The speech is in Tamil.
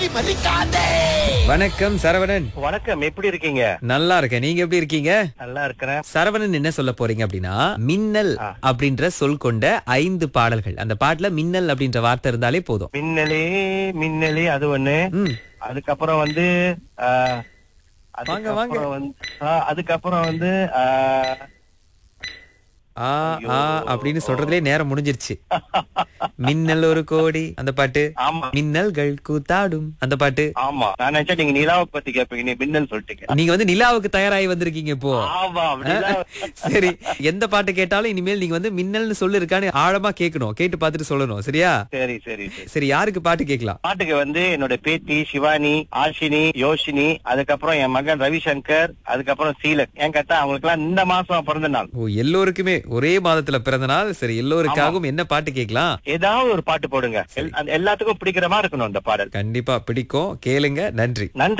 மோசடி மதிக்காதே வணக்கம் சரவணன் வணக்கம் எப்படி இருக்கீங்க நல்லா இருக்கேன் நீங்க எப்படி இருக்கீங்க நல்லா இருக்கிறேன் சரவணன் என்ன சொல்ல போறீங்க அப்படின்னா மின்னல் அப்படின்ற சொல் கொண்ட ஐந்து பாடல்கள் அந்த பாட்டுல மின்னல் அப்படின்ற வார்த்தை இருந்தாலே போதும் மின்னலே மின்னலே அது ஒண்ணு ம். அதுக்கப்புறம் வந்து ஆ, வாங்க, வாங்க. அதுக்கப்புறம் வந்து ஆ, அதுக்கப்புறம் வந்து ஆ, ஆ ஆ அப்படின்னு சொல்றதுலே நேரம் முடிஞ்சிருச்சு மின்னல் ஒரு கோடி அந்த பாட்டு ஆமா மின்னல்கள் கூத்தாடும் அந்த பாட்டு ஆமா நான் நினைச்சா நீங்க நிலாவை பத்தி கேப்பீங்க நீ மின்னல் சொல்லிட்டீங்க நீங்க வந்து நிலாவுக்கு தயாராகி வந்திருக்கீங்க இப்போ ஆமா நிலா- சரி எந்த பாட்டு கேட்டாலும் இனிமேல் நீங்க வந்து மின்னல்னு சொல்லு இருக்கான்னு ஆழமா கேட்கணும் கேட்டு பார்த்துட்டு சொல்லணும் சரியா சரி சரி சரி சரி யாருக்கு பாட்டு கேட்கலாம் பாட்டுக்கு வந்து என்னோட பேத்தி சிவானி ஆஷினி யோஷினி அதுக்கப்புறம் என் மகன் ரவிசங்கர் அதுக்கப்புறம் சீலக் என் கத்தா அவங்களுக்கு எல்லாம் இந்த மாசம் பிறந்த நாள் ஓ எல்லோருக்குமே ஒரே மாதத்துல பிறந்த நாள் சரி எல்லோருக்காகவும் என்ன பாட்டு கேட்கலாம் ஏதாவது ஒரு பாட்டு போடுங்க எல்- அந்த எல்லாத்துக்கும் பிடிக்கிற மாதிரி இருக்கணும் இந்த பாடல் கண்டிப்பா பிடிக்கும் கேளுங்க நன்றி நன்றி